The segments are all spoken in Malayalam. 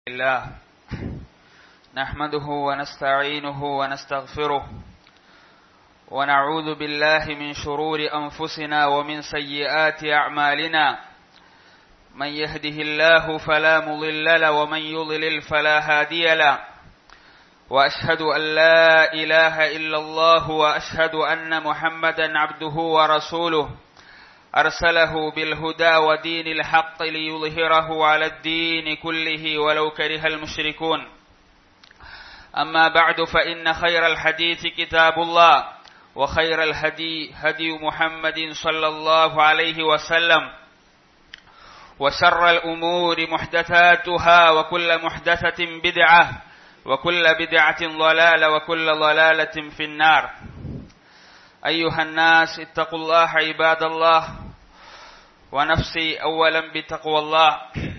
الله نحمده ونستعينه ونستغفره ونعوذ بالله من شرور أنفسنا ومن سيئات أعمالنا من يهده الله فلا مضل له ومن يضلل فلا هادي له وأشهد أن لا إله إلا الله وأشهد أن محمدا عبده ورسوله أرسله بالهدى ودين الحق ليظهره على الدين كله ولو كره المشركون أما بعد فإن خير الحديث كتاب الله وخير الهدي هدي محمد صلى الله عليه وسلم وشر الأمور محدثاتها وكل محدثة بدعة وكل بدعة ضلالة وكل ضلالة في النار أيها الناس اتقوا الله عباد الله ونفسي أولا بتقوى الله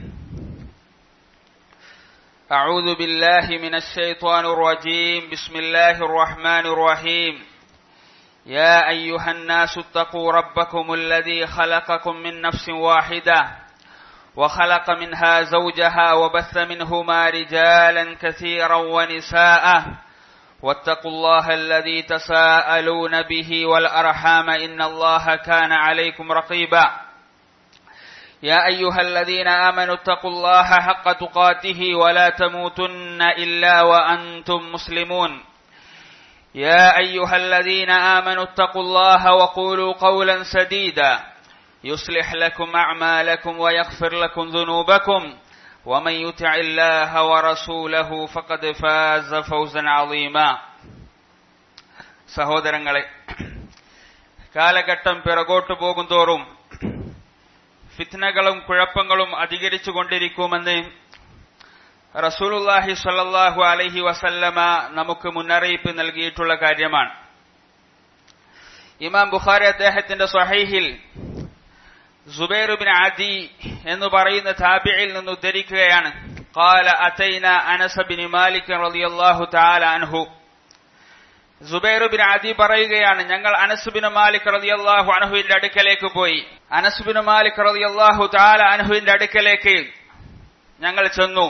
أعوذ بالله من الشيطان الرجيم بسم الله الرحمن الرحيم يا أيها الناس اتقوا ربكم الذي خلقكم من نفس واحدة وخلق منها زوجها وبث منهما رجالا كثيرا ونساء واتقوا الله الذي تساءلون به والأرحام إن الله كان عليكم رقيبا يا أيها الذين آمنوا اتقوا الله حق تقاته ولا تموتن إلا وأنتم مسلمون يا أيها الذين آمنوا اتقوا الله وقولوا قولا سديدا يصلح لكم أعمالكم ويغفر لكم ذنوبكم ومن يطع الله ورسوله فقد فاز فوزا عظيما സഹോദരങ്ങളെ കാലഘട്ടം പിറകോട്ടു പോകുന്തോറും ഫിത്നകളും കുഴപ്പങ്ങളും അധികരിച്ചു കൊണ്ടിരിക്കുമെന്ന് റസൂലുല്ലാഹി സല്ലാഹു അലഹി വസല്ലമ നമുക്ക് മുന്നറിയിപ്പ് നൽകിയിട്ടുള്ള കാര്യമാണ് ഇമാം ബുഖാരി അദ്ദേഹത്തിന്റെ സ്വഹൈഹിൽ സുബൈറുബിൻ ആദി എന്ന് പറയുന്ന താബിയിൽ നിന്ന് ഉദ്ധരിക്കുകയാണ് قال أتينا أنس بن مالك رضي الله تعالى عنه സുബൈർ ബിൻ ആദി പറയുകയാണ് ഞങ്ങൾ അനസ് ബിൻ മാലിക് റളിയല്ലാഹു അൻഹുവിന്റെ അടുക്കലേക്ക് പോയി അനസ് ബിൻ മാലിക് റളിയല്ലാഹു തആല അൻഹുവിന്റെ അടുക്കലേക്ക് ഞങ്ങൾ ചെന്നു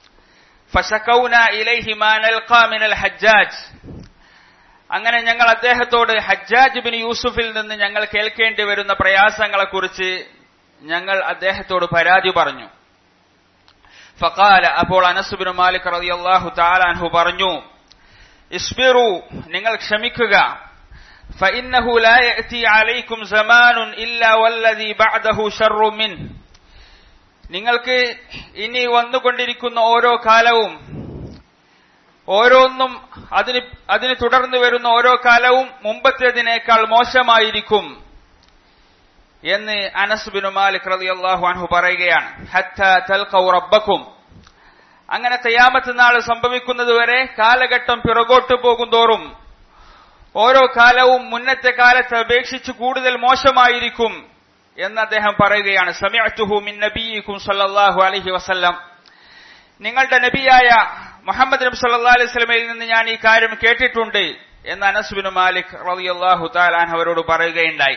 ഫശകൗന ഇലൈഹി മാ നൽഖാ മിനൽ ഹജ്ജാജ് അങ്ങനെ ഞങ്ങൾ അദ്ദേഹത്തോട് ഹജ്ജാജ് ബിൻ യൂസുഫിൽ നിന്ന് ഞങ്ങൾ കേൾക്കേണ്ടി വരുന്ന പ്രയാസങ്ങളെ കുറിച്ച് ഞങ്ങൾ അദ്ദേഹത്തോട് പരാതി പറഞ്ഞു ഫഖാല അപ്പോൾ അനസ് ബിൻ മാലിക് റളിയല്ലാഹു തആല അൻഹു പറഞ്ഞു ഇസ്ബിറു നിങ്ങൾ ക്ഷമിക്കുക فإنه لا يأتي عليكم زمان إلا والذي بعده شر منه നിങ്ങൾക്ക് ഇനി വന്നുകൊണ്ടിരിക്കുന്ന ഓരോ കാലവും ഓരോന്നും അതിന് അതിന് തുടർന്ന് വരുന്ന ഓരോ കാലവും മുമ്പത്തേതിനേക്കാൾ മോശമായിരിക്കും എന്ന് അനസ് ബിൻ മാലിക് റളിയല്ലാഹു അൻഹു പറയുകയാണ് ഹത്ത തൽഖൗ റബ്ബക്കും അങ്ങനെ തയ്യാമത്ത് നാൾ സംഭവിക്കുന്നതുവരെ കാലഘട്ടം പിറകോട്ട് പോകുന്തോറും ഓരോ കാലവും മുന്നത്തെ കാലത്തെ അപേക്ഷിച്ച് കൂടുതൽ മോശമായിരിക്കും എന്ന് അദ്ദേഹം പറയുകയാണ് സമയത്തുഹു മിൻ നബിയിക്കും സല്ലല്ലാഹു അലൈഹി വസല്ലം നിങ്ങളുടെ നബിയായ മുഹമ്മദ് നബി സല്ലല്ലാഹു അലൈഹി വസല്ലമയിൽ നിന്ന് ഞാൻ ഈ കാര്യം കേട്ടിട്ടുണ്ട് എന്ന് അനസ് ബിൻ മാലിക് റളിയല്ലാഹു തആല അവരോട് പറയുകയുണ്ടായി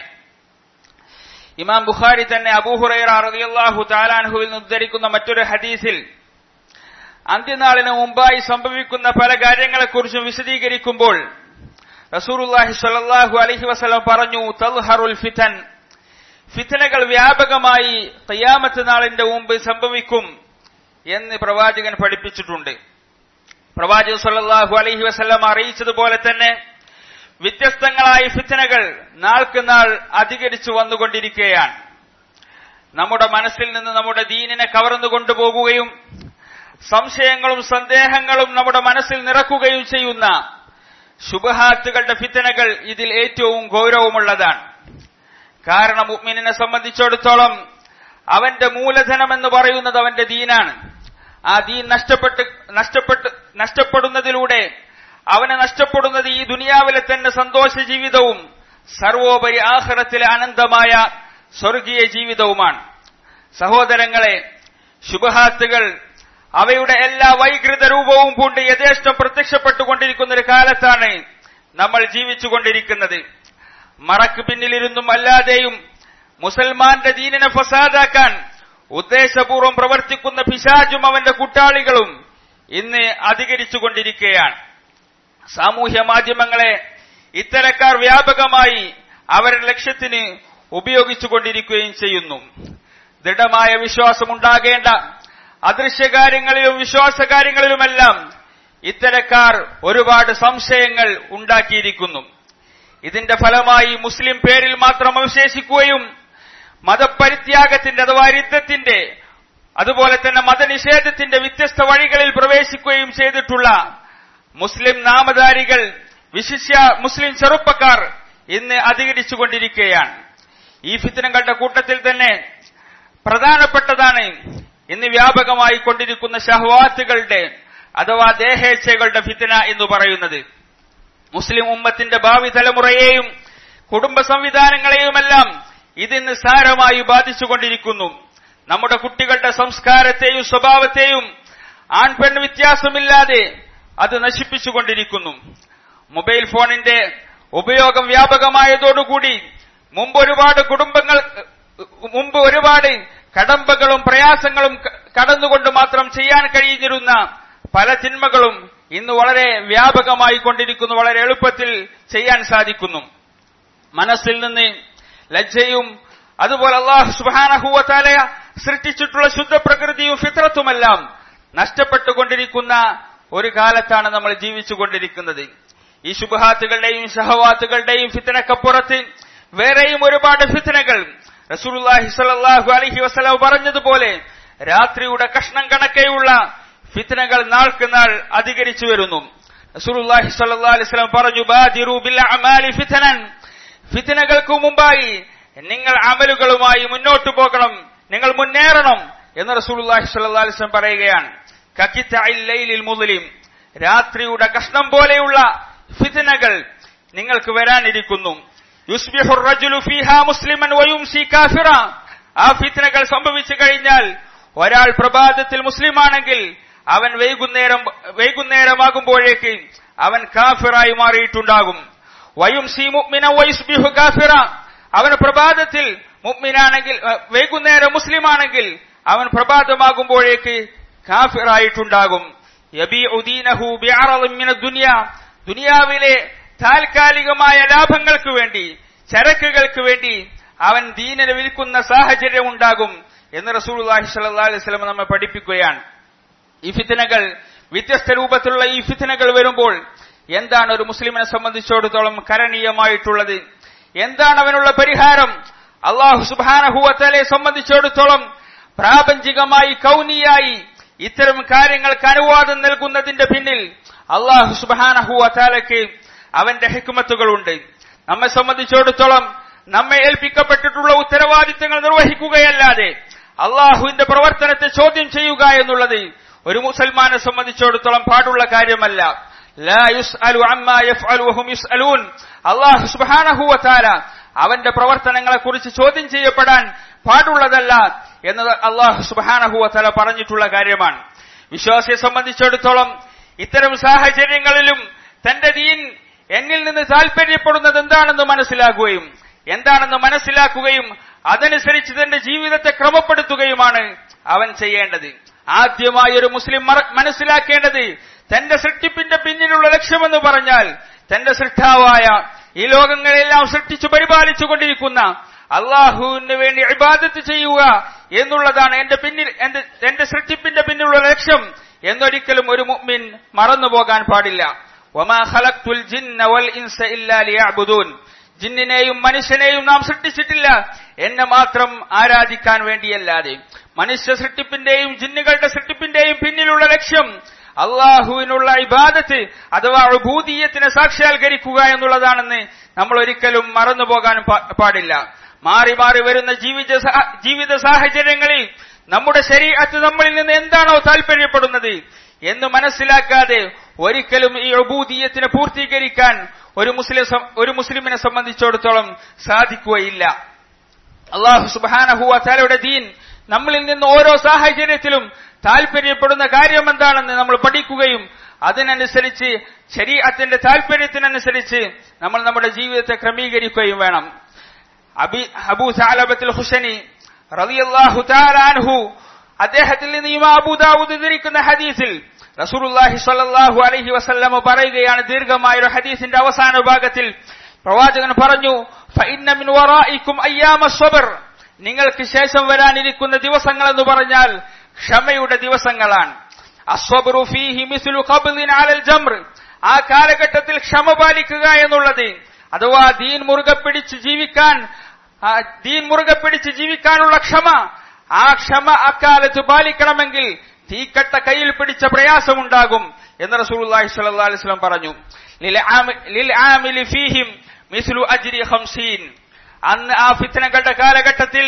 ഇമാം ബുഖാരി തന്നെ അബൂഹുറൈറ റളിയല്ലാഹു തആല അൻഹുവിൽ നിന്ന് ഉദ്ധരിക്കുന്ന മറ്റൊരു ഹദീസിൽ അന്ത്യനാളിന് മുമ്പായി സംഭവിക്കുന്ന പല കാര്യങ്ങളെക്കുറിച്ചും വിശദീകരിക്കുമ്പോൾ റസൂറുല്ലാഹി സ്വല്ലല്ലാഹു അലൈഹി വസല്ലം പറഞ്ഞു തൽഹറുൽ ഫിതൻ ഫിത്തനകൾ വ്യാപകമായി ഖിയാമത്ത് നാളിന്റെ മുമ്പ് സംഭവിക്കും എന്ന് പ്രവാചകൻ പഠിപ്പിച്ചിട്ടുണ്ട് പ്രവാചകൻ സ്വല്ലല്ലാഹു അലൈഹി വസല്ലം അറിയിച്ചതുപോലെ തന്നെ വ്യത്യസ്തങ്ങളായ ഫിത്തനകൾ നാൾക്ക് നാൾ അധികരിച്ചു വന്നുകൊണ്ടിരിക്കുകയാണ് നമ്മുടെ മനസ്സിൽ നിന്ന് നമ്മുടെ ദീനിനെ കവർന്നു കൊണ്ടുപോകുകയും സംശയങ്ങളും സന്ദേഹങ്ങളും നമ്മുടെ മനസ്സിൽ നിറക്കുകയും ചെയ്യുന്ന ശുഭഹാത്തുകളുടെ ഫിത്തനകൾ ഇതിൽ ഏറ്റവും ഗൗരവമുള്ളതാണ് കാരണം മുഅ്മിനെ സംബന്ധിച്ചിടത്തോളം അവന്റെ മൂലധനം എന്ന് പറയുന്നത് അവന്റെ ദീനാണ് ആ ദീൻ നഷ്ടപ്പെട്ട് നഷ്ടപ്പെട്ട് നഷ്ടപ്പെടുന്നതിലൂടെ അവന് നഷ്ടപ്പെടുന്നത് ഈ ദുനിയാവിലെ തന്നെ സന്തോഷ ജീവിതവും സർവോപരി ആഹ്റത്തിലെ അനന്തമായ സ്വർഗീയ ജീവിതവുമാണ് സഹോദരങ്ങളെ ശുഭഹാത്തുകൾ അവയുടെ എല്ലാ വൈകൃത രൂപവും പൂണ്ട് യഥേഷ്ടം പ്രത്യക്ഷപ്പെട്ടുകൊണ്ടിരിക്കുന്ന ഒരു കാലത്താണ് നമ്മൾ ജീവിച്ചുകൊണ്ടിരിക്കുന്നത് മറക്ക് പിന്നിലിരുന്നും അല്ലാതെയും മുസൽമാന്റെ ദീനിനെ ഫസാദാക്കാൻ ഉദ്ദേശപൂർവം പ്രവർത്തിക്കുന്ന പിശാചും അവന്റെ കൂട്ടാളികളും ഇന്ന് അധികരിച്ചുകൊണ്ടിരിക്കുകയാണ് സാമൂഹ്യ മാധ്യമങ്ങളെ ഇത്തരക്കാർ വ്യാപകമായി അവരുടെ ലക്ഷ്യത്തിന് ഉപയോഗിച്ചുകൊണ്ടിരിക്കുകയും ചെയ്യുന്നു ദൃഢമായ വിശ്വാസമുണ്ടാകേണ്ട അദൃശ്യകാര്യങ്ങളിലും വിശ്വാസകാര്യങ്ങളിലുമെല്ലാം ഇത്തരക്കാർ ഒരുപാട് സംശയങ്ങൾ ഉണ്ടാക്കിയിരിക്കുന്നു ഇതിന്റെ ഫലമായി മുസ്ലിം പേരിൽ മാത്രം അവശേഷിക്കുകയും മതപരിത്യാഗത്തിന്റെ അഥവാ യുദ്ധത്തിന്റെ അതുപോലെ തന്നെ മതനിഷേധത്തിന്റെ വ്യത്യസ്ത വഴികളിൽ പ്രവേശിക്കുകയും ചെയ്തിട്ടുള്ള മുസ്ലിം നാമധാരികൾ വിശിഷ്യ മുസ്ലിം ചെറുപ്പക്കാർ ഇന്ന് അധികരിച്ചുകൊണ്ടിരിക്കുകയാണ് ഈ ഫിത്തനങ്ങളുടെ കൂട്ടത്തിൽ തന്നെ പ്രധാനപ്പെട്ടതാണ് ഇന്ന് വ്യാപകമായി കൊണ്ടിരിക്കുന്ന ഷഹ്വാത്തുകളുടെ അഥവാ ദേഹേച്ഛകളുടെ ഫിത്തന എന്ന് പറയുന്നത് മുസ്ലിം ഉമ്മത്തിന്റെ ഭാവി തലമുറയെയും കുടുംബ സംവിധാനങ്ങളെയുമെല്ലാം ഇതിന് സാരമായി ബാധിച്ചുകൊണ്ടിരിക്കുന്നു നമ്മുടെ കുട്ടികളുടെ സംസ്കാരത്തെയും സ്വഭാവത്തെയും ആൺപെൺ വ്യത്യാസമില്ലാതെ അത് നശിപ്പിച്ചുകൊണ്ടിരിക്കുന്നു മൊബൈൽ ഫോണിന്റെ ഉപയോഗം വ്യാപകമായതോടുകൂടി മുമ്പ് ഒരുപാട് കുടുംബങ്ങൾ മുമ്പ് ഒരുപാട് കടമ്പകളും പ്രയാസങ്ങളും കടന്നുകൊണ്ട് മാത്രം ചെയ്യാൻ കഴിഞ്ഞിരുന്ന പല തിന്മകളും ഇന്ന് വളരെ വ്യാപകമായി കൊണ്ടിരിക്കുന്നു വളരെ എളുപ്പത്തിൽ ചെയ്യാൻ സാധിക്കുന്നു മനസ്സിൽ നിന്ന് ലജ്ജയും അതുപോലെ അള്ളാഹു സുബാനഹുവത്താല സൃഷ്ടിച്ചിട്ടുള്ള ശുദ്ധ പ്രകൃതിയും ഫിത്രത്തുമെല്ലാം നഷ്ടപ്പെട്ടുകൊണ്ടിരിക്കുന്ന ഒരു കാലത്താണ് നമ്മൾ ജീവിച്ചുകൊണ്ടിരിക്കുന്നത് ഈ ശുഭഹാത്തുകളുടെയും ഷഹവാത്തുകളുടെയും ഫിത്തനക്കപ്പുറത്ത് വേറെയും ഒരുപാട് ഫിത്തനകൾ റസൂലുള്ളാഹി സ്വല്ലല്ലാഹു അലൈഹി വസല്ലം പറഞ്ഞതുപോലെ രാത്രിയുടെ കഷ്ണം കണക്കെയുള്ള ഫിത്തനകൾ നാൾക്ക് നാൾ അധികരിച്ചു വരുന്നു റസൂലുള്ളാഹി സ്വല്ലല്ലാഹു അലൈഹി വസല്ലം പറഞ്ഞു ബാദിറു ബിൽ അമാലി ഫിത്തനൻ ഫിത്തനകൾക്ക് മുമ്പായി നിങ്ങൾ അമലുകളുമായി മുന്നോട്ടു പോകണം നിങ്ങൾ മുന്നേറണം എന്ന് റസൂലുള്ളാഹി സ്വല്ലല്ലാഹു അലൈഹി വസല്ലം പറയുകയാണ് കക്കിത്തഇൽ ലൈലിൽ മുദ്ലിം രാത്രിയുടെ കഷ്ണം പോലെയുള്ള ഫിത്തനകൾ നിങ്ങൾക്ക് വരാനിരിക്കുന്നു യുസ്ബിഹു റജുലു ഫീഹാ മുസ്ലിമൻ വയുംസി കാഫിറ ആ ഫിത്തനകൾ സംഭവിച്ചു കഴിഞ്ഞാൽ ഒരാൾ പ്രഭാതത്തിൽ മുസ്ലിമാണെങ്കിൽ അവൻ വൈകുന്നേരം വൈകുന്നേരമാകുമ്പോഴേക്ക് അവൻ കാഫിറായി മാറിയിട്ടുണ്ടാകും വയുംസി മുഅ്മിന വയുസ്ബിഹു കാഫിറ അവൻ പ്രഭാതത്തിൽ മുഅ്മിനാണെങ്കിൽ വൈകുന്നേരം മുസ്ലിമാണെങ്കിൽ അവൻ പ്രഭാതമാകുമ്പോഴേക്ക് കാഫിറായിട്ടുണ്ടാകും യബീഉ ദീനഹു ബിഅറളിൻ മിന ദുനിയ ദുനിയാവിലെ താൽക്കാലികമായ ലാഭങ്ങൾക്ക് വേണ്ടി ചരക്കുകൾക്ക് വേണ്ടി അവൻ ദീനനെ വിൽക്കുന്ന സാഹചര്യം ഉണ്ടാകും എന്ന് റസൂലുള്ളാഹി സ്വല്ലല്ലാഹി അലൈഹി വസല്ലം നമ്മെ പഠിപ്പിക്കുകയാണ് ഈ ഫിത്തനകൾ വ്യത്യസ്ത രൂപത്തിലുള്ള ഈ ഫിത്തനകൾ വരുമ്പോൾ എന്താണ് ഒരു മുസ്ലിമിനെ സംബന്ധിച്ചിടത്തോളം കരണീയമായിട്ടുള്ളത് എന്താണ് അവനുള്ള പരിഹാരം അള്ളാഹു സുബാനഹുവത്തലെ സംബന്ധിച്ചിടത്തോളം പ്രാപഞ്ചികമായി കൗനിയായി ഇത്തരം കാര്യങ്ങൾക്ക് അനുവാദം നൽകുന്നതിന്റെ പിന്നിൽ അള്ളാഹു സുബാനഹുവത്താലയ്ക്ക് അവന്റെ ഹിക്മത്തുകളുണ്ട് നമ്മെ സംബന്ധിച്ചിടത്തോളം നമ്മെ ഏൽപ്പിക്കപ്പെട്ടിട്ടുള്ള ഉത്തരവാദിത്തങ്ങൾ നിർവഹിക്കുകയല്ലാതെ അള്ളാഹുവിന്റെ പ്രവർത്തനത്തെ ചോദ്യം ചെയ്യുക എന്നുള്ളത് ഒരു മുസൽമാനെ സംബന്ധിച്ചിടത്തോളം പാടുള്ള കാര്യമല്ല അള്ളാഹു സുബാനഹുവത്താല അവന്റെ പ്രവർത്തനങ്ങളെ കുറിച്ച് ചോദ്യം ചെയ്യപ്പെടാൻ പാടുള്ളതല്ല എന്നത് അള്ളാഹു സുബാനഹുവത്താല പറഞ്ഞിട്ടുള്ള കാര്യമാണ് വിശ്വാസിയെ സംബന്ധിച്ചിടത്തോളം ഇത്തരം സാഹചര്യങ്ങളിലും തന്റെ ദീൻ എന്നിൽ നിന്ന് താല്പര്യപ്പെടുന്നത് എന്താണെന്ന് മനസ്സിലാക്കുകയും എന്താണെന്ന് മനസ്സിലാക്കുകയും അതനുസരിച്ച് തന്റെ ജീവിതത്തെ ക്രമപ്പെടുത്തുകയുമാണ് അവൻ ചെയ്യേണ്ടത് ആദ്യമായി ഒരു മുസ്ലിം മനസ്സിലാക്കേണ്ടത് തന്റെ സൃഷ്ടിപ്പിന്റെ പിന്നിലുള്ള ലക്ഷ്യമെന്ന് പറഞ്ഞാൽ തന്റെ സൃഷ്ടാവായ ഈ ലോകങ്ങളെല്ലാം സൃഷ്ടിച്ചു പരിപാലിച്ചു കൊണ്ടിരിക്കുന്ന അള്ളാഹുവിന് വേണ്ടി ഇബാദത്ത് ചെയ്യുക എന്നുള്ളതാണ് എന്റെ പിന്നിൽ എന്റെ എന്റെ സൃഷ്ടിപ്പിന്റെ പിന്നിലുള്ള ലക്ഷ്യം എന്നൊരിക്കലും ഒരു മുഅ്മിൻ മറന്നുപോകാൻ പാടില്ല വമാ ഖലഖ്തുൽ ജിന്ന വൽ ഇൻസ ഇല്ലാ ലിയഅ്ബുദൂൻ ജിന്നിനെയും മനുഷ്യനെയും നാം സൃഷ്ടിച്ചിട്ടില്ല എന്നെ മാത്രം ആരാധിക്കാൻ വേണ്ടിയല്ലാതെ മനുഷ്യ സൃഷ്ടിപ്പിന്റെയും ജിന്നുകളുടെ സൃഷ്ടിപ്പിന്റെയും പിന്നിലുള്ള ലക്ഷ്യം അള്ളാഹുവിനുള്ള ഇബാദത്ത് അഥവാ ഭൂതീയത്തിനെ സാക്ഷാത്കരിക്കുക എന്നുള്ളതാണെന്ന് നമ്മൾ ഒരിക്കലും മറന്നുപോകാൻ പാടില്ല മാറി മാറി വരുന്ന ജീവിത ജീവിത സാഹചര്യങ്ങളിൽ നമ്മുടെ ശരീരത്ത് നമ്മളിൽ നിന്ന് എന്താണോ താല്പര്യപ്പെടുന്നത് എന്ന് മനസ്സിലാക്കാതെ ഒരിക്കലും ഈ അബൂദീയത്തിനെ പൂർത്തീകരിക്കാൻ ഒരു മുസ്ലിം ഒരു മുസ്ലിമിനെ സംബന്ധിച്ചിടത്തോളം സാധിക്കുകയില്ല അള്ളാഹു സുബാനഹുവ താലയുടെ ദീൻ നമ്മളിൽ നിന്ന് ഓരോ സാഹചര്യത്തിലും താല്പര്യപ്പെടുന്ന കാര്യം എന്താണെന്ന് നമ്മൾ പഠിക്കുകയും അതിനനുസരിച്ച് ശരീരത്തിന്റെ താല്പര്യത്തിനനുസരിച്ച് നമ്മൾ നമ്മുടെ ജീവിതത്തെ ക്രമീകരിക്കുകയും വേണം അബി അബൂ സാലബത്തിൽ ഹുസനി റളിയല്ലാഹു തആല അൻഹു അദ്ദേഹത്തിൽ നിന്ന് ഇമാം അബൂദാവൂദ് ഉദ്ധരിക്കുന്ന ഹദീസിൽ റസൂലുള്ളാഹി സ്വല്ലല്ലാഹു അലൈഹി വസല്ലമ പറയുകയാണ് ദീർഘമായ ഒരു ഹദീസിന്റെ അവസാന ഭാഗത്തിൽ പ്രവാചകൻ പറഞ്ഞു ഫഇന്ന മിൻ വറായിക്കും അയ്യാമ സ്വബർ നിങ്ങൾക്ക് ശേഷം വരാനിരിക്കുന്ന ദിവസങ്ങൾ എന്ന് പറഞ്ഞാൽ ക്ഷമയുടെ ദിവസങ്ങളാണ് അസ്വബറു ഫീഹി മിസ്ലു ഖബ്ദിൻ അലൽ ജംർ ആ കാലഘട്ടത്തിൽ ക്ഷമ പാലിക്കുക എന്നുള്ളത് അഥവാ ദീൻ മുറുകെ പിടിച്ച് ജീവിക്കാൻ ആ ദീൻ മുറുകെ പിടിച്ച് ജീവിക്കാനുള്ള ക്ഷമ ആ ക്ഷമ അക്കാലത്ത് പാലിക്കണമെങ്കിൽ തീക്കട്ട കയ്യിൽ പിടിച്ച പ്രയാസമുണ്ടാകും എന്ന് റസൂലുള്ളാഹി സ്വല്ലല്ലാഹു അലൈഹി വസല്ലം പറഞ്ഞു ലിൽ ആമി- ലിൽ ആമിലി ഫീഹിം മിസ്ലു അജ്രി ഖംസീൻ അന്ന് ആ ഫിത്തനകളുടെ കാലഘട്ടത്തിൽ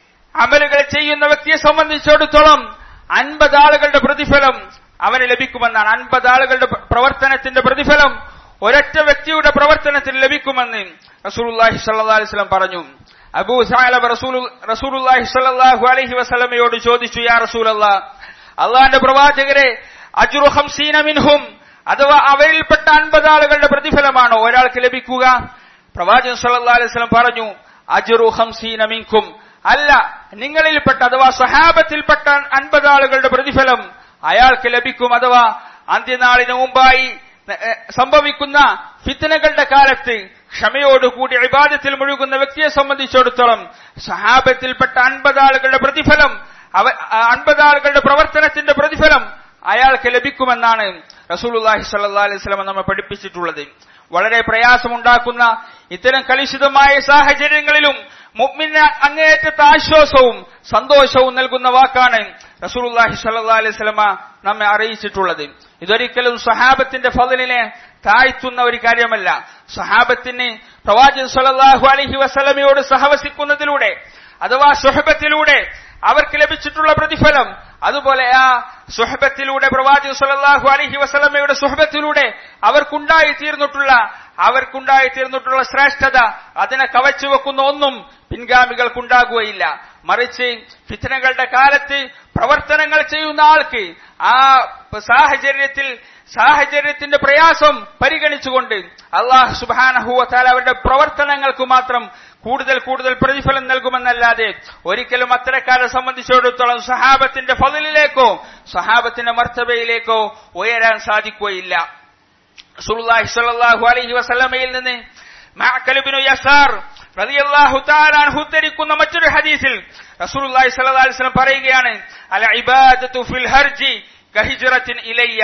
അമലുകൾ ചെയ്യുന്ന വ്യക്തിയെ സംബന്ധിച്ചിടത്തോളം അൻപത് ആളുകളുടെ പ്രതിഫലം അവന് ലഭിക്കുമെന്നാണ് അൻപത് ആളുകളുടെ പ്ര- പ്രവർത്തനത്തിന്റെ പ്രതിഫലം ഒരൊറ്റ വ്യക്തിയുടെ പ്രവർത്തനത്തിന് ലഭിക്കുമെന്ന് റസൂലുള്ളാഹി സ്വല്ലല്ലാഹു അലൈഹി വസല്ലം പറഞ്ഞു അബൂ സഅലബ റസൂലു റസൂലുള്ളാഹി സ്വല്ലല്ലാഹു അലൈഹി വസല്ലമയോട് ചോദിച്ചു യാ റസൂലല്ലാഹ് അള്ളാഹിന്റെ പ്രവാചകരെ അജ്റു ഖംസീന മിൻഹും അഥവാ അവരിൽപ്പെട്ട അൻപത് ആളുകളുടെ പ്രതിഫലമാണോ ഒരാൾക്ക് ലഭിക്കുക പ്രവാചകൻ സല്ലല്ലാഹു അലൈഹി വസല്ലം പറഞ്ഞു അജ്റു ഖംസീന മിൻകും അല്ല നിങ്ങളിൽപ്പെട്ട അഥവാ സഹാബത്തിൽപ്പെട്ട അൻപത് ആളുകളുടെ പ്രതിഫലം അയാൾക്ക് ലഭിക്കും അഥവാ അന്ത്യനാളിന് മുമ്പായി എ, സംഭവിക്കുന്ന ഫിത്തനകളുടെ കാലത്ത് ക്ഷമയോടുകൂടി ഇബാദത്തിൽ മുഴുകുന്ന വ്യക്തിയെ സംബന്ധിച്ചിടത്തോളം സഹാബത്തിൽപ്പെട്ട അൻപത് ആളുകളുടെ പ്രതിഫലം അവ ആ അൻപത് ആളുകളുടെ പ്രവർത്തനത്തിന്റെ പ്രതിഫലം അയാൾക്ക് ലഭിക്കുമെന്നാണ് റസൂലുള്ളാഹി സ്വല്ലല്ലാഹു അലൈഹി വസല്ലം നമ്മെ പഠിപ്പിച്ചിട്ടുള്ളത് വളരെ പ്രയാസമുണ്ടാക്കുന്ന ഇത്തരം കലുഷിതമായ സാഹചര്യങ്ങളിലും മുഅ്മിന് അങ്ങേയറ്റത്തെ ആശ്വാസവും സന്തോഷവും നൽകുന്ന വാക്കാണ് റസൂലുള്ളാഹി സ്വല്ലല്ലാഹു അലൈഹി വസല്ലമ നമ്മെ അറിയിച്ചിട്ടുള്ളത് ഇതൊരിക്കലും സഹാബത്തിന്റെ ഫضലിനെ താഴ്ത്തുന്ന ഒരു കാര്യമല്ല സഹാബത്തിന് പ്രവാചകൻ സ്വല്ലല്ലാഹു അലൈഹി വസല്ലമയോട് സഹവസിക്കുന്നതിലൂടെ അഥവാ സുഹബത്തിലൂടെ അവർക്ക് ലഭിച്ചിട്ടുള്ള പ്രതിഫലം അതുപോലെ ആ സുഹബത്തിലൂടെ പ്രവാചകൻ സ്വല്ലല്ലാഹു അലൈഹി വസല്ലമയുടെ സുഹബത്തിലൂടെ അവർക്കുണ്ടായി തീർന്നിട്ടുള്ള അവർക്കുണ്ടായി തീർന്നിട്ടുള്ള ശ്രേഷ്ഠത അതിനെ കവച്ചു വെക്കുന്ന ഒന്നും പിൻഗാമികൾക്കുണ്ടാകുകയില്ല മറിച്ച് ഫിത്തനകളുടെ കാലത്ത് പ്രവർത്തനങ്ങൾ ചെയ്യുന്ന ആൾക്ക് ആ സാഹചര്യത്തിൽ സാഹചര്യത്തിന്റെ പ്രയാസം പരിഗണിച്ചുകൊണ്ട് അള്ളാഹു സുബാനഹുവത്താൽ അവരുടെ പ്രവർത്തനങ്ങൾക്ക് മാത്രം കൂടുതൽ കൂടുതൽ പ്രതിഫലം നൽകുമെന്നല്ലാതെ ഒരിക്കലും അത്തരക്കാരെ സംബന്ധിച്ചിടത്തോളം സഹാബത്തിന്റെ ഫലിലേക്കോ സഹാബത്തിന്റെ മർത്തബയിലേക്കോ ഉയരാൻ സാധിക്കുകയില്ല റസൂലുള്ളാഹി സ്വല്ലല്ലാഹു അലൈഹി വസല്ലമയിൽ നിന്ന് മഅഖൽ ഇബ്നു യസാർ റളിയല്ലാഹു തആല അൻഹു ഉദ്ധരിക്കുന്ന മറ്റൊരു ഹദീസിൽ റസൂലുള്ളാഹി സ്വല്ലല്ലാഹു അലൈഹി വസല്ലം പറയുകയാണ് അൽ ഇബാദത്തു ഫിൽ ഹർജി കഹിജ്റത്തിൻ ഇലയ്യ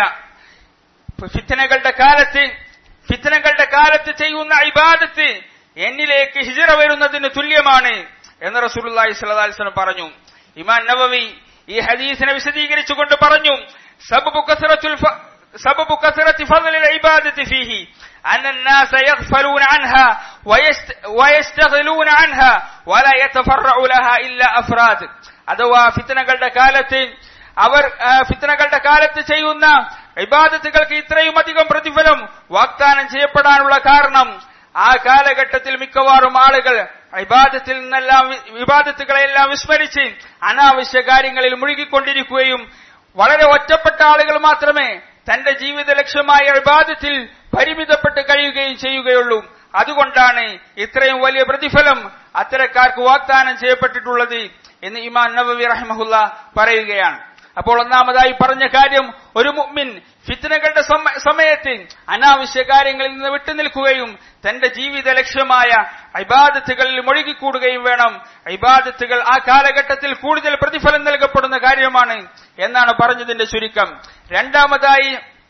ഫിത്തനകളുടെ കാലത്ത് ഫിത്തനകളുടെ കാലത്ത് ചെയ്യുന്ന ഇബാദത്ത് എന്നിലേക്ക് ഹിജറ വരുന്നതിന് തുല്യമാണ് എന്ന് റസൂലുള്ളാഹി സ്വല്ലല്ലാഹു അലൈഹി വസല്ലം പറഞ്ഞു ഇമാം നവവി ഈ ഹദീസിനെ വിശദീകരിച്ചുകൊണ്ട് പറഞ്ഞു സബബു കസറത്തുൽ ഫ- سبب كثرة فضل العبادة فيه أن الناس يغفلون عنها ويست ويستغلون عنها ولا يتفرع لها إلا أفراد അഥവാ ഫിത്തനകളുടെ കാലത്ത് അവർ ആ, ഫിത്തനകളുടെ കാലത്ത് ചെയ്യുന്ന ഇബാദത്തുകൾക്ക് ഇത്രയും അധികം പ്രതിഫലം വാഗ്ദാനം ചെയ്യപ്പെടാനുള്ള കാരണം ആ കാലഘട്ടത്തിൽ മിക്കവാറും ആളുകൾ ഇബാദത്തിൽ നിന്നെല്ലാം വി- വിവാദത്തുകളെല്ലാം വിസ്മരിച്ച് അനാവശ്യ കാര്യങ്ങളിൽ മുഴുകിക്കൊണ്ടിരിക്കുകയും വളരെ ഒറ്റപ്പെട്ട ആളുകൾ മാത്രമേ തന്റെ ജീവിത ലക്ഷ്യമായ ഇബാദത്തിൽ പരിമിതപ്പെട്ട് കഴിയുകയും ചെയ്യുകയുള്ളൂ അതുകൊണ്ടാണ് ഇത്രയും വലിയ പ്രതിഫലം അത്തരക്കാർക്ക് വാഗ്ദാനം ചെയ്യപ്പെട്ടിട്ടുള്ളത് എന്ന് ഇമാൻ നബവി റഹ്മഹുല്ല പറയുകയാണ് അപ്പോൾ ഒന്നാമതായി പറഞ്ഞ കാര്യം ഒരു മുഅ്മിൻ ഫിത്നകളുടെ സമ- സമയത്ത് അനാവശ്യ കാര്യങ്ങളിൽ നിന്ന് വിട്ടുനിൽക്കുകയും തന്റെ ജീവിത ലക്ഷ്യമായ ഇബാദത്തുകളിൽ മുഴുകിക്കൂടുകയും വേണം ഇബാദത്തുകൾ ആ കാലഘട്ടത്തിൽ കൂടുതൽ പ്രതിഫലം നൽകപ്പെടുന്ന കാര്യമാണ് എന്നാണ് പറഞ്ഞതിന്റെ ചുരുക്കം രണ്ടാമതായി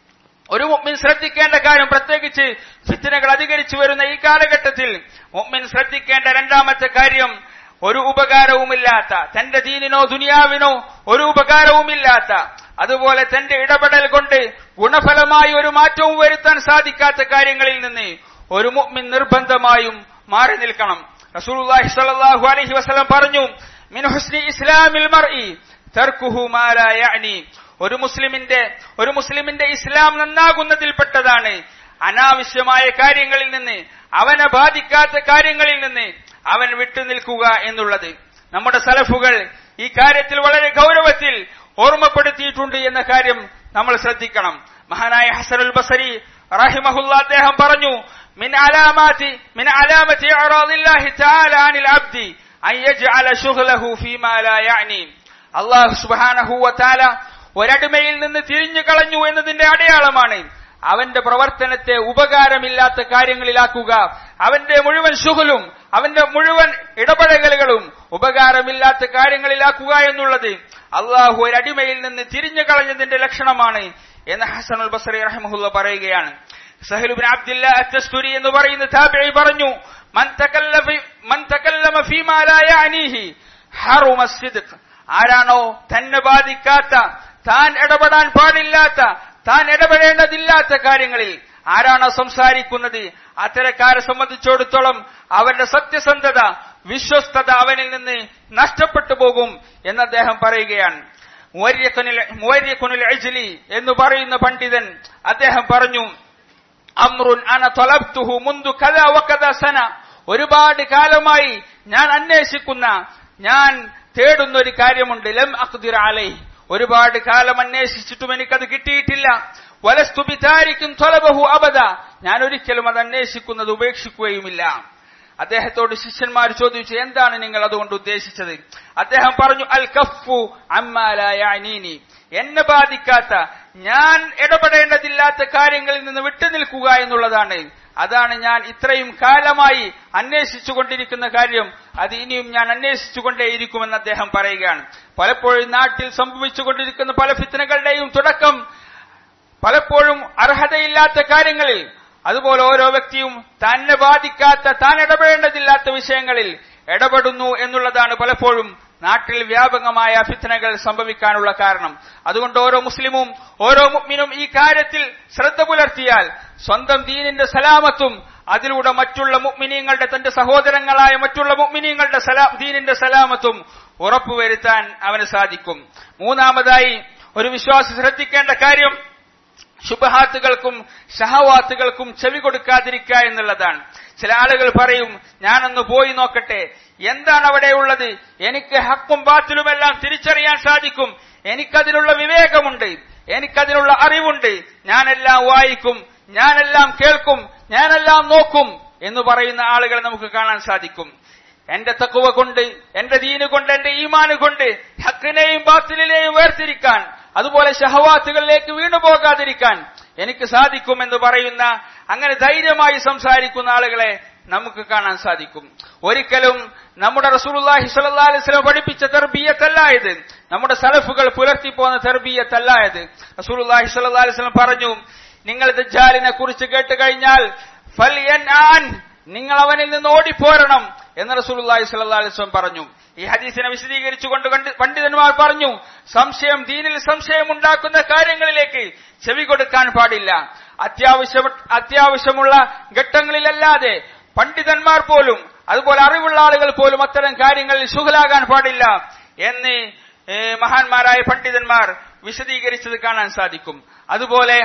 ഒരു മുഅ്മിൻ ശ്രദ്ധിക്കേണ്ട കാര്യം പ്രത്യേകിച്ച് ഫിത്തനകൾ അധികരിച്ചു വരുന്ന ഈ കാലഘട്ടത്തിൽ മുഅ്മിൻ ശ്രദ്ധിക്കേണ്ട രണ്ടാമത്തെ കാര്യം ഒരു ഉപകാരവുമില്ലാത്ത തന്റെ ദീനിനോ ദുനിയാവിനോ ഒരു ഉപകാരവുമില്ലാത്ത അതുപോലെ തന്റെ ഇടപെടൽ കൊണ്ട് ഗുണഫലമായി ഒരു മാറ്റവും വരുത്താൻ സാധിക്കാത്ത കാര്യങ്ങളിൽ നിന്ന് ഒരു മുഅ്മിൻ നിർബന്ധമായും മാറി നിൽക്കണം റസൂലുള്ളാഹി സ്വല്ലല്ലാഹു അലൈഹി വസല്ലം പറഞ്ഞു മിൻ ഹുസ്നി ഇസ്ലാമിൽ മർഇ തർക്കുഹു മാ ലാ യഅനി ഒരു മുസ്ലിമിന്റെ ഒരു മുസ്ലിമിന്റെ ഇസ്ലാം നന്നാകുന്നതിൽപ്പെട്ടതാണ് അനാവശ്യമായ കാര്യങ്ങളിൽ നിന്ന് അവനെ ബാധിക്കാത്ത കാര്യങ്ങളിൽ നിന്ന് അവൻ വിട്ടുനിൽക്കുക എന്നുള്ളത് നമ്മുടെ സലഫുകൾ ഈ കാര്യത്തിൽ വളരെ ഗൗരവത്തിൽ ഓർമ്മപ്പെടുത്തിയിട്ടുണ്ട് എന്ന കാര്യം നമ്മൾ ശ്രദ്ധിക്കണം മഹാനായ ഹസനുൽ ബസരി റഹിമഹുല്ല അദ്ദേഹം പറഞ്ഞു മിൻ അലാമാതി മിൻ അലാമത്തി ഇഅറാദില്ലാഹി തആല അനിൽ അബ്ദി أن يجعل شغله فيما لا يعني അള്ളാഹു സുബാനഹുവത്താല ഒരടിമയിൽ നിന്ന് തിരിഞ്ഞു കളഞ്ഞു എന്നതിന്റെ അടയാളമാണ് അവന്റെ പ്രവർത്തനത്തെ ഉപകാരമില്ലാത്ത കാര്യങ്ങളിലാക്കുക അവന്റെ മുഴുവൻ ശുഹലും അവന്റെ മുഴുവൻ ഇടപെടലുകളും ഉപകാരമില്ലാത്ത കാര്യങ്ങളിലാക്കുക എന്നുള്ളത് അള്ളാഹു ഒരടിമയിൽ നിന്ന് തിരിഞ്ഞു കളഞ്ഞതിന്റെ ലക്ഷണമാണ് എന്ന് ഹസനുൽ ബസറി റഹ്മുല്ല പറയുകയാണ് സഹലുബിൻ അബ്ദില്ല അത്തസ്തുരി എന്ന് പറയുന്ന താബിഈ പറഞ്ഞു മൻ തകല്ലഫ മൻ തകല്ലമ ഫീമാ ലാ യഅനീഹി ഹറുമ സിദ്ഖ് ആരാണോ തന്നെ ബാധിക്കാത്ത താൻ ഇടപെടാൻ പാടില്ലാത്ത താൻ ഇടപെടേണ്ടതില്ലാത്ത കാര്യങ്ങളിൽ ആരാണോ സംസാരിക്കുന്നത് അത്തരക്കാരെ സംബന്ധിച്ചിടത്തോളം അവന്റെ സത്യസന്ധത വിശ്വസ്തത അവനിൽ നിന്ന് നഷ്ടപ്പെട്ടു പോകും എന്ന് അദ്ദേഹം പറയുകയാണ് മുവര്യക്കുനിൽ അജ്ലി എന്ന് പറയുന്ന പണ്ഡിതൻ അദ്ദേഹം പറഞ്ഞു അമ്രുൻ അന തൊലബ്തുഹു മുന്തു കഥ വക്കഥ സന ഒരുപാട് കാലമായി ഞാൻ അന്വേഷിക്കുന്ന ഞാൻ തേടുന്ന ഒരു കാര്യമുണ്ട് ലം അഖ്ദിർ അലൈ ഒരുപാട് കാലം അന്വേഷിച്ചിട്ടും എനിക്കത് കിട്ടിയിട്ടില്ല വലസ്തുബിതാരിക്കും തൊലബഹു അബദ ഞാൻ ഒരിക്കലും അത് അന്വേഷിക്കുന്നത് ഉപേക്ഷിക്കുകയുമില്ല അദ്ദേഹത്തോട് ശിഷ്യന്മാർ ചോദിച്ചു എന്താണ് നിങ്ങൾ അതുകൊണ്ട് ഉദ്ദേശിച്ചത് അദ്ദേഹം പറഞ്ഞു അൽ കഫു അമ്മാലീനി എന്നെ ബാധിക്കാത്ത ഞാൻ ഇടപെടേണ്ടതില്ലാത്ത കാര്യങ്ങളിൽ നിന്ന് വിട്ടുനിൽക്കുക എന്നുള്ളതാണ് അതാണ് ഞാൻ ഇത്രയും കാലമായി അന്വേഷിച്ചുകൊണ്ടിരിക്കുന്ന കാര്യം അത് ഇനിയും ഞാൻ അന്വേഷിച്ചുകൊണ്ടേയിരിക്കുമെന്ന് അദ്ദേഹം പറയുകയാണ് പലപ്പോഴും നാട്ടിൽ സംഭവിച്ചുകൊണ്ടിരിക്കുന്ന പല ഫിത്തനകളുടെയും തുടക്കം പലപ്പോഴും അർഹതയില്ലാത്ത കാര്യങ്ങളിൽ അതുപോലെ ഓരോ വ്യക്തിയും തന്നെ ബാധിക്കാത്ത താൻ ഇടപെടേണ്ടതില്ലാത്ത വിഷയങ്ങളിൽ ഇടപെടുന്നു എന്നുള്ളതാണ് പലപ്പോഴും നാട്ടിൽ വ്യാപകമായ ഫിത്തനകൾ സംഭവിക്കാനുള്ള കാരണം അതുകൊണ്ട് ഓരോ മുസ്ലിമും ഓരോ മുഗ്മിനും ഈ കാര്യത്തിൽ ശ്രദ്ധ പുലർത്തിയാൽ സ്വന്തം ദീനിന്റെ സലാമത്തും അതിലൂടെ മറ്റുള്ള മുഗ്മിനീങ്ങളുടെ തന്റെ സഹോദരങ്ങളായ മറ്റുള്ള മുഗ്മിനീങ്ങളുടെ സലാ ദീനിന്റെ സലാമത്തും ഉറപ്പുവരുത്താൻ അവന് സാധിക്കും മൂന്നാമതായി ഒരു വിശ്വാസി ശ്രദ്ധിക്കേണ്ട കാര്യം ശുഭഹാത്തുകൾക്കും ഷഹവാത്തുകൾക്കും ചെവി കൊടുക്കാതിരിക്കുക എന്നുള്ളതാണ് ചില ആളുകൾ പറയും ഞാനൊന്ന് പോയി നോക്കട്ടെ എന്താണ് അവിടെ ഉള്ളത് എനിക്ക് ഹക്കും ബാത്തിലുമെല്ലാം തിരിച്ചറിയാൻ സാധിക്കും എനിക്കതിനുള്ള വിവേകമുണ്ട് എനിക്കതിനുള്ള അറിവുണ്ട് ഞാനെല്ലാം വായിക്കും ഞാനെല്ലാം കേൾക്കും ഞാനെല്ലാം നോക്കും എന്ന് പറയുന്ന ആളുകളെ നമുക്ക് കാണാൻ സാധിക്കും എന്റെ തക്കുവ കൊണ്ട് എന്റെ ദീന് കൊണ്ട് എന്റെ ഈമാന് കൊണ്ട് ഹക്കിനെയും ബാത്തിലിനെയും വേർതിരിക്കാൻ അതുപോലെ ഷഹവാത്തുകളിലേക്ക് വീണു പോകാതിരിക്കാൻ എനിക്ക് സാധിക്കും എന്ന് പറയുന്ന അങ്ങനെ ധൈര്യമായി സംസാരിക്കുന്ന ആളുകളെ നമുക്ക് കാണാൻ സാധിക്കും ഒരിക്കലും നമ്മുടെ റസൂലുള്ളാഹി സ്വല്ലല്ലാഹി അലൈഹി വസല്ലം പഠിപ്പിച്ച തർബീയത്തല്ല ഇത് നമ്മുടെ സലഫുകൾ പുലർത്തി പോകുന്ന തർബീയത്തല്ല ഇത് റസൂലുള്ളാഹി സ്വല്ലല്ലാഹി അലൈഹി വസല്ലം പറഞ്ഞു നിങ്ങൾ ദജ്ജാലിനെ കുറിച്ച് കേട്ട് കഴിഞ്ഞാൽ ഫൽയൻആൻ നിങ്ങൾ അവനിൽ നിന്ന് ഓടിപ്പോരണം എന്ന് റസൂലുള്ളാഹി സ്വല്ലല്ലാഹി അലൈഹി വസല്ലം പറഞ്ഞു ഈ ഹദീസിനെ വിശദീകരിച്ചുകൊണ്ട് പണ്ഡിതന്മാർ പറഞ്ഞു സംശയം ദീനിൽ സംശയം ഉണ്ടാക്കുന്ന കാര്യങ്ങളിലേക്ക് ചെവി കൊടുക്കാൻ പാടില്ല അത്യാവശ്യം അത്യാവശ്യമുള്ള ഘട്ടങ്ങളിലല്ലാതെ പണ്ഡിതന്മാർ പോലും അതുപോലെ അറിവുള്ള ആളുകൾ പോലും അത്തരം കാര്യങ്ങളിൽ ശുഹലാകാൻ പാടില്ല എന്ന് മഹാന്മാരായ പണ്ഡിതന്മാർ വിശദീകരിച്ചത് കാണാൻ സാധിക്കും അതുപോലെ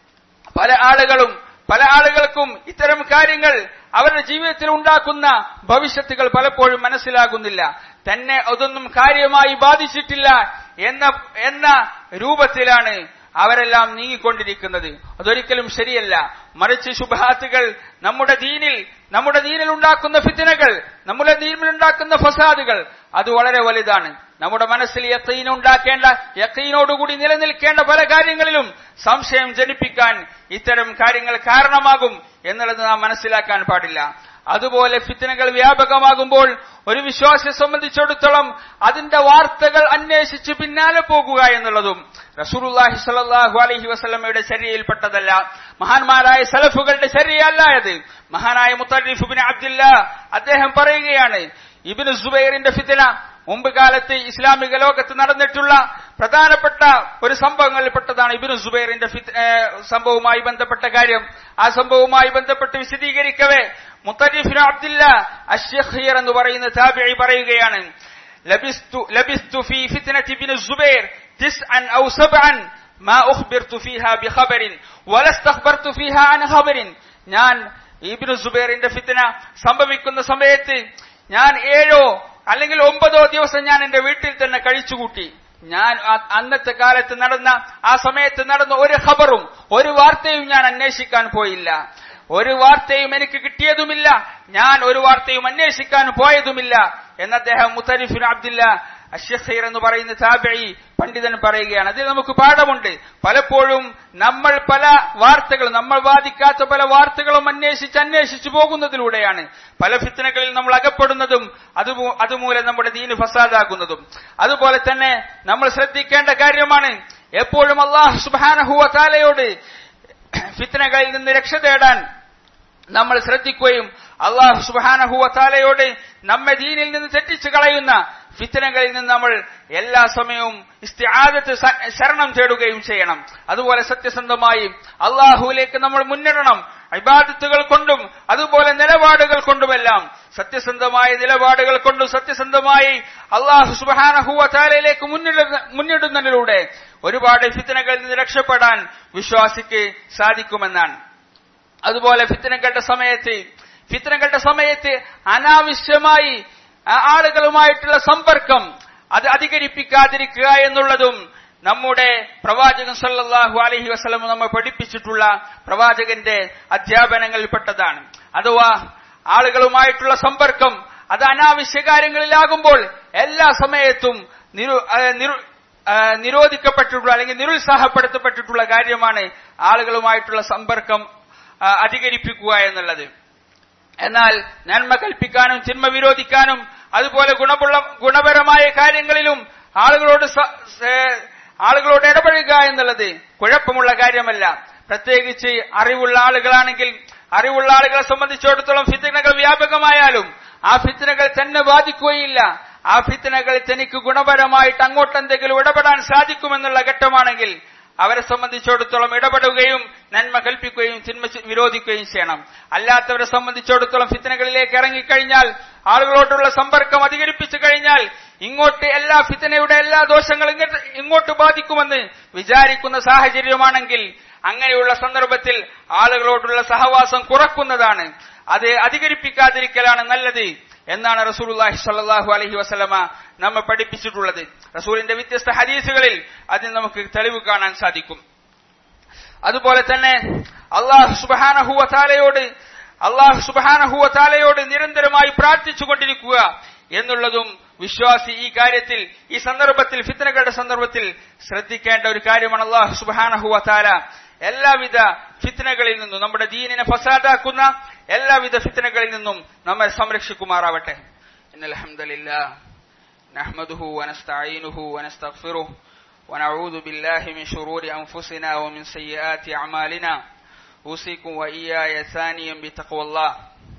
പല ആളുകളും പല ആളുകൾക്കും ഇത്തരം കാര്യങ്ങൾ അവരുടെ ജീവിതത്തിൽ ഉണ്ടാക്കുന്ന ഭവിഷ്യത്തുകൾ പലപ്പോഴും മനസ്സിലാകുന്നില്ല തന്നെ അതൊന്നും കാര്യമായി ബാധിച്ചിട്ടില്ല എന്ന എന്ന രൂപത്തിലാണ് അവരെല്ലാം നീങ്ങിക്കൊണ്ടിരിക്കുന്നത് അതൊരിക്കലും ശരിയല്ല മറിച്ച് ശുഭാത്തുകൾ നമ്മുടെ ദീനിൽ നമ്മുടെ ദീനിൽ ഉണ്ടാക്കുന്ന ഫിത്തിനകൾ നമ്മുടെ ദീനിൽ ഉണ്ടാക്കുന്ന ഫസാദുകൾ അത് വളരെ വലുതാണ് നമ്മുടെ മനസ്സിൽ യക്കീൻ ഉണ്ടാക്കേണ്ട യക്കീനോടുകൂടി നിലനിൽക്കേണ്ട പല കാര്യങ്ങളിലും സംശയം ജനിപ്പിക്കാൻ ഇത്തരം കാര്യങ്ങൾ കാരണമാകും എന്നുള്ളത് നാം മനസ്സിലാക്കാൻ പാടില്ല അതുപോലെ ഫിത്തനകൾ വ്യാപകമാകുമ്പോൾ ഒരു വിശ്വാസിയെ സംബന്ധിച്ചിടത്തോളം അതിന്റെ വാർത്തകൾ അന്വേഷിച്ച് പിന്നാലെ പോകുക എന്നുള്ളതും റസൂലുള്ളാഹി സ്വല്ലല്ലാഹു അലൈഹി വസല്ലമയുടെ ചര്യയിൽപ്പെട്ടതല്ല മഹാന്മാരായ സലഫുകളുടെ ചര്യയല്ല ഇത് മഹാനായ മുത്തറിഫ് ബിൻ അബ്ദില്ല അദ്ദേഹം പറയുകയാണ് ഇബിന് സുബൈറിന്റെ ഫിത്തന മുമ്പ് കാലത്ത് ഇസ്ലാമിക ലോകത്ത് നടന്നിട്ടുള്ള പ്രധാനപ്പെട്ട ഒരു സംഭവങ്ങളിൽപ്പെട്ടതാണ് ഇബിനു സുബൈറിന്റെ സംഭവവുമായി ബന്ധപ്പെട്ട കാര്യം ആ സംഭവവുമായി ബന്ധപ്പെട്ട് വിശദീകരിക്കവേ മുത്തരിഫിന് അബ്ദില്ല അഷ്യഖീർ എന്ന് പറയുന്ന താബിഴി പറയുകയാണ് ലബിസ്തു ലബിസ്തു ഫി ഫിത്നതി ഇബ്നു സുബൈർ തിസ്അൻ ഔ സബ്അൻ മാ ഉഖ്ബിർതു ഫീഹാ ബിഖബറിൻ വലസ്തഖ്ബർതു ഫീഹാ അൻ ഖബറിൻ ഞാൻ ഇബ്നു സുബൈറിന്റെ ഫിത്ന സംഭവിക്കുന്ന സമയത്ത് ഞാൻ ഏഴോ അല്ലെങ്കിൽ ഒമ്പതോ ദിവസം ഞാൻ എന്റെ വീട്ടിൽ തന്നെ കഴിച്ചുകൂട്ടി ഞാൻ അന്നത്തെ കാലത്ത് നടന്ന ആ സമയത്ത് നടന്ന ഒരു ഖബറും ഒരു വാർത്തയും ഞാൻ അന്വേഷിക്കാൻ പോയില്ല ഒരു വാർത്തയും എനിക്ക് കിട്ടിയതുമില്ല ഞാൻ ഒരു വാർത്തയും അന്വേഷിക്കാൻ പോയതുമില്ല എന്ന് അദ്ദേഹം മുത്തരിഫിൻ അബ്ദില്ല അഷ്യഖീർ എന്ന് പറയുന്ന താബിഴി പണ്ഡിതൻ പറയുകയാണ് അതിൽ നമുക്ക് പാഠമുണ്ട് പലപ്പോഴും നമ്മൾ പല വാർത്തകളും നമ്മൾ വാദിക്കാത്ത പല വാർത്തകളും അന്വേഷിച്ച് അന്വേഷിച്ചു പോകുന്നതിലൂടെയാണ് പല ഫിത്തനകളിൽ നമ്മൾ അകപ്പെടുന്നതും അത് അതുമൂലം നമ്മുടെ ദീന് ഫസാദാകുന്നതും അതുപോലെ തന്നെ നമ്മൾ ശ്രദ്ധിക്കേണ്ട കാര്യമാണ് എപ്പോഴും അള്ളാഹു സുബാനഹുവ താലയോട് ഫിത്തനകളിൽ നിന്ന് രക്ഷ തേടാൻ നമ്മൾ ശ്രദ്ധിക്കുകയും അള്ളാഹു സുബാനഹുവ താലയോട് നമ്മെ ദീനിൽ നിന്ന് തെറ്റിച്ചു കളയുന്ന ഫിത്തനകളിൽ നിന്ന് നമ്മൾ എല്ലാ സമയവും ഇസ്തിആദത്ത് ശരണം തേടുകയും ചെയ്യണം അതുപോലെ സത്യസന്ധമായി അള്ളാഹുവിലേക്ക് നമ്മൾ മുന്നിടണം ഇബാദത്തുകൾ കൊണ്ടും അതുപോലെ നിലപാടുകൾ കൊണ്ടുമെല്ലാം സത്യസന്ധമായ നിലപാടുകൾ കൊണ്ടും സത്യസന്ധമായി അള്ളാഹു സുബാനഹുവ താലയിലേക്ക് മുന്നിടുന്നതിലൂടെ ഒരുപാട് ഫിത്തനകളിൽ നിന്ന് രക്ഷപ്പെടാൻ വിശ്വാസിക്ക് സാധിക്കുമെന്നാണ് അതുപോലെ ഫിത്തനകളുടെ സമയത്ത് ഫിത്തനകളുടെ സമയത്ത് അനാവശ്യമായി ആളുകളുമായിട്ടുള്ള സമ്പർക്കം അത് അധികരിപ്പിക്കാതിരിക്കുക എന്നുള്ളതും നമ്മുടെ പ്രവാചകൻ സല്ലല്ലാഹു അലൈഹി വസല്ലം നമ്മൾ പഠിപ്പിച്ചിട്ടുള്ള പ്രവാചകന്റെ അധ്യാപനങ്ങളിൽപ്പെട്ടതാണ് അഥവാ ആളുകളുമായിട്ടുള്ള സമ്പർക്കം അത് അനാവശ്യ കാര്യങ്ങളിലാകുമ്പോൾ എല്ലാ സമയത്തും നിരു നിരു നിരോധിക്കപ്പെട്ടിട്ടുള്ള അല്ലെങ്കിൽ നിരുത്സാഹപ്പെടുത്തപ്പെട്ടിട്ടുള്ള കാര്യമാണ് ആളുകളുമായിട്ടുള്ള സമ്പർക്കം അധികരിപ്പിക്കുക എന്നുള്ളത് എന്നാൽ നന്മ കൽപ്പിക്കാനും തിന്മ വിരോധിക്കാനും അതുപോലെ ഗുണമുള്ള ഗുണപരമായ കാര്യങ്ങളിലും ആളുകളോട് ആളുകളോട് ഇടപഴകുക എന്നുള്ളത് കുഴപ്പമുള്ള കാര്യമല്ല പ്രത്യേകിച്ച് അറിവുള്ള ആളുകളാണെങ്കിൽ അറിവുള്ള ആളുകളെ സംബന്ധിച്ചിടത്തോളം ഫിത്തനകൾ വ്യാപകമായാലും ആ ഫിത്തനകൾ തന്നെ ബാധിക്കുകയില്ല ആ ഫിത്തനകൾ തനിക്ക് ഗുണപരമായിട്ട് അങ്ങോട്ട് എന്തെങ്കിലും ഇടപെടാൻ സാധിക്കുമെന്നുള്ള ഘട്ടമാണെങ്കിൽ അവരെ സംബന്ധിച്ചിടത്തോളം ഇടപെടുകയും നന്മ കൽപ്പിക്കുകയും തിന്മ വിരോധിക്കുകയും ചെയ്യണം അല്ലാത്തവരെ സംബന്ധിച്ചിടത്തോളം ഫിത്തനകളിലേക്ക് ഇറങ്ങിക്കഴിഞ്ഞാൽ ആളുകളോടുള്ള സമ്പർക്കം അധികരിപ്പിച്ചു കഴിഞ്ഞാൽ ഇങ്ങോട്ട് എല്ലാ ഫിത്തനയുടെ എല്ലാ ദോഷങ്ങളും ഇങ്ങോട്ട് ബാധിക്കുമെന്ന് വിചാരിക്കുന്ന സാഹചര്യമാണെങ്കിൽ അങ്ങനെയുള്ള സന്ദർഭത്തിൽ ആളുകളോടുള്ള സഹവാസം കുറക്കുന്നതാണ് അത് അധികരിപ്പിക്കാതിരിക്കലാണ് നല്ലത് എന്നാണ് റസൂലുള്ളാഹി സ്വല്ലല്ലാഹു അലൈഹി വസല്ലമ നമ്മെ പഠിപ്പിച്ചിട്ടുള്ളത് റസൂലിന്റെ വ്യത്യസ്ത ഹദീസുകളിൽ അതിന് നമുക്ക് തെളിവ് കാണാൻ സാധിക്കും അതുപോലെ തന്നെ അള്ളാഹു സുബാനഹുവ താലയോട് അള്ളാഹു സുബാനഹുവ താലയോട് നിരന്തരമായി പ്രാർത്ഥിച്ചു കൊണ്ടിരിക്കുക എന്നുള്ളതും വിശ്വാസി ഈ കാര്യത്തിൽ ഈ സന്ദർഭത്തിൽ ഫിത്തനകളുടെ സന്ദർഭത്തിൽ ശ്രദ്ധിക്കേണ്ട ഒരു കാര്യമാണ് അള്ളാഹു സുബാനഹുവ താല എല്ലാവിധ ഫിത്തനകളിൽ നിന്നും നമ്മുടെ ദീനിനെ ഫസാദാക്കുന്ന എല്ലാവിധ ഫിത്തനകളിൽ നിന്നും നമ്മെ സംരക്ഷിക്കുമാറാവട്ടെ ഇന്നൽഹംദലില്ലാ نحمده ونستعينه ونستغفره ونعوذ بالله من شرور أنفسنا ومن سيئات أعمالنا أوصيكم وإياي ثانيا بتقوى الله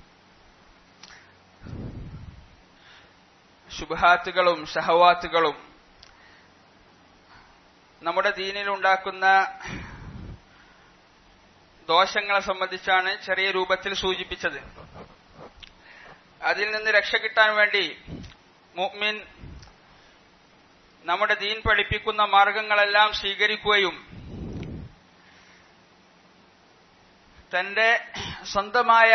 ശുഭഹാത്തുകളും ഷഹവാത്തുകളും നമ്മുടെ ദീനിൽ ഉണ്ടാക്കുന്ന ദോഷങ്ങളെ സംബന്ധിച്ചാണ് ചെറിയ രൂപത്തിൽ സൂചിപ്പിച്ചത് അതിൽ നിന്ന് രക്ഷ കിട്ടാൻ വേണ്ടി മുഅ്മിൻ നമ്മുടെ ദീൻ പഠിപ്പിക്കുന്ന മാർഗങ്ങളെല്ലാം സ്വീകരിക്കുകയും തന്റെ സ്വന്തമായ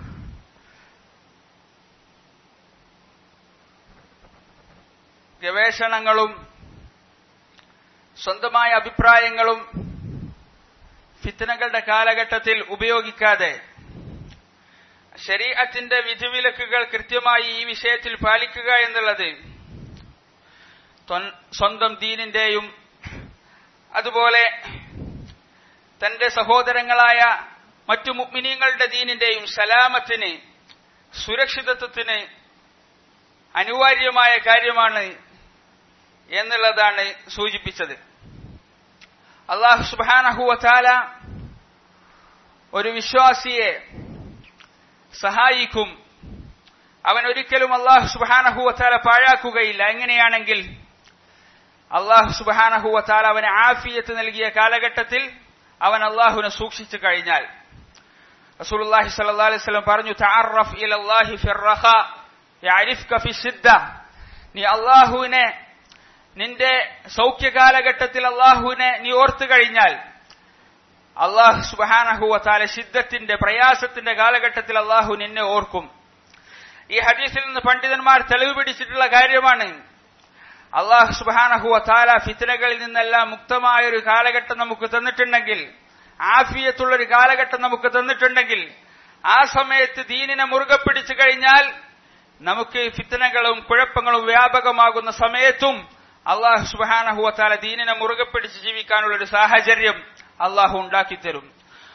ഗവേഷണങ്ങളും സ്വന്തമായ അഭിപ്രായങ്ങളും ഫിത്തനകളുടെ കാലഘട്ടത്തിൽ ഉപയോഗിക്കാതെ ശരീഅത്തിന്റെ വിധിവിലക്കുകൾ കൃത്യമായി ഈ വിഷയത്തിൽ പാലിക്കുക എന്നുള്ളത് സ്വന്തം ദീനിന്റെയും അതുപോലെ തന്റെ സഹോദരങ്ങളായ മറ്റു മുഗ്മിനീങ്ങളുടെ ദീനിന്റെയും സലാമത്തിന് സുരക്ഷിതത്വത്തിന് അനിവാര്യമായ കാര്യമാണ് എന്നുള്ളതാണ് സൂചിപ്പിച്ചത് അള്ളാഹു സുബാനഹുവല ഒരു വിശ്വാസിയെ സഹായിക്കും അവൻ ഒരിക്കലും അള്ളാഹു സുബാനഹുവത്താല പാഴാക്കുകയില്ല എങ്ങനെയാണെങ്കിൽ അള്ളാഹു സുബാനഹുവത്താല അവന് ആഫിയത്ത് നൽകിയ കാലഘട്ടത്തിൽ അവൻ അള്ളാഹുവിനെ സൂക്ഷിച്ചു കഴിഞ്ഞാൽ റസൂലുള്ളാഹി സ്വല്ലല്ലാഹു അലൈഹി വസല്ലം പറഞ്ഞു തഅറഫ് ഇലല്ലാഹി ഫിർറഖ യഅരിഫ്ക ഫിസ്സിദ്ദ നീ അള്ളാഹുവിനെ നിന്റെ സൗഖ്യ കാലഘട്ടത്തിൽ അള്ളാഹുവിനെ നീ ഓർത്തു കഴിഞ്ഞാൽ അള്ളാഹു സുബാനഹുവത്താല ശിദ്ധത്തിന്റെ പ്രയാസത്തിന്റെ കാലഘട്ടത്തിൽ അള്ളാഹു നിന്നെ ഓർക്കും ഈ ഹദീസിൽ നിന്ന് പണ്ഡിതന്മാർ തെളിവ് പിടിച്ചിട്ടുള്ള കാര്യമാണ് അള്ളാഹു സുബാനഹുവ താല ഫിത്തനകളിൽ നിന്നെല്ലാം മുക്തമായ ഒരു കാലഘട്ടം നമുക്ക് തന്നിട്ടുണ്ടെങ്കിൽ ആഫിയത്തുള്ള ഒരു കാലഘട്ടം നമുക്ക് തന്നിട്ടുണ്ടെങ്കിൽ ആ സമയത്ത് ദീനിനെ മുറുകെ പിടിച്ചു കഴിഞ്ഞാൽ നമുക്ക് ഫിത്തനകളും കുഴപ്പങ്ങളും വ്യാപകമാകുന്ന സമയത്തും അള്ളാഹു സുബാനഹുവത്താല ദീനിനെ മുറുകെ പിടിച്ച് ജീവിക്കാനുള്ള ഒരു സാഹചര്യം അള്ളാഹു ഉണ്ടാക്കിത്തരും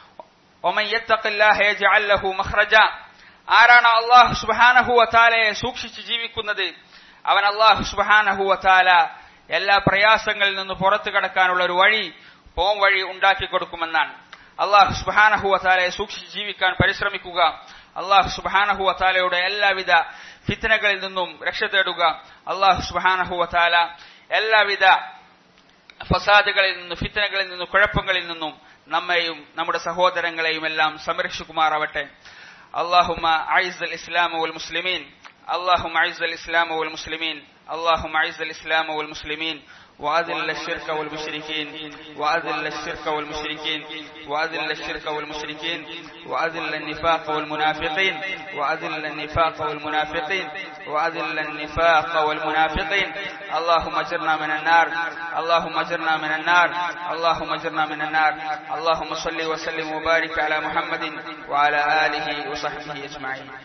ആരാണ് അള്ളാഹു സുബാനഹുവത്താലയെ സൂക്ഷിച്ച് ജീവിക്കുന്നത് അവൻ അള്ളാഹു സുബാനഹുവത്താല എല്ലാ പ്രയാസങ്ങളിൽ നിന്ന് പുറത്തു കടക്കാനുള്ള ഒരു വഴി പോം വഴി ഉണ്ടാക്കി കൊടുക്കുമെന്നാണ് അള്ളാഹു സുബാനഹുവത്താലയെ സൂക്ഷിച്ച് ജീവിക്കാൻ പരിശ്രമിക്കുക അള്ളാഹു സുബാനഹുവത്താലയുടെ എല്ലാവിധ ഫിത്തനകളിൽ നിന്നും രക്ഷ തേടുക അള്ളാഹു സുബാനഹുവത്താല എല്ലാവിധ ഫസാദുകളിൽ നിന്നും ഫിത്തനകളിൽ നിന്നും കുഴപ്പങ്ങളിൽ നിന്നും നമ്മെയും നമ്മുടെ സഹോദരങ്ങളെയും എല്ലാം സംരക്ഷിക്കുമാറാവട്ടെ اللهم أعز الإسلام والمسلمين اللهم أعز الإسلام والمسلمين اللهم أعز الإسلام والمسلمين وأذل الشرك والمشركين وأذل الشرك والمشركين وأذل الشرك والمشركين وأذل النفاق والمنافقين وأذل النفاق والمنافقين وأذل النفاق والمنافقين اللهم اجرنا من النار اللهم اجرنا من النار اللهم اجرنا من النار اللهم صل وسلم وبارك على محمد وعلى آله وصحبه أجمعين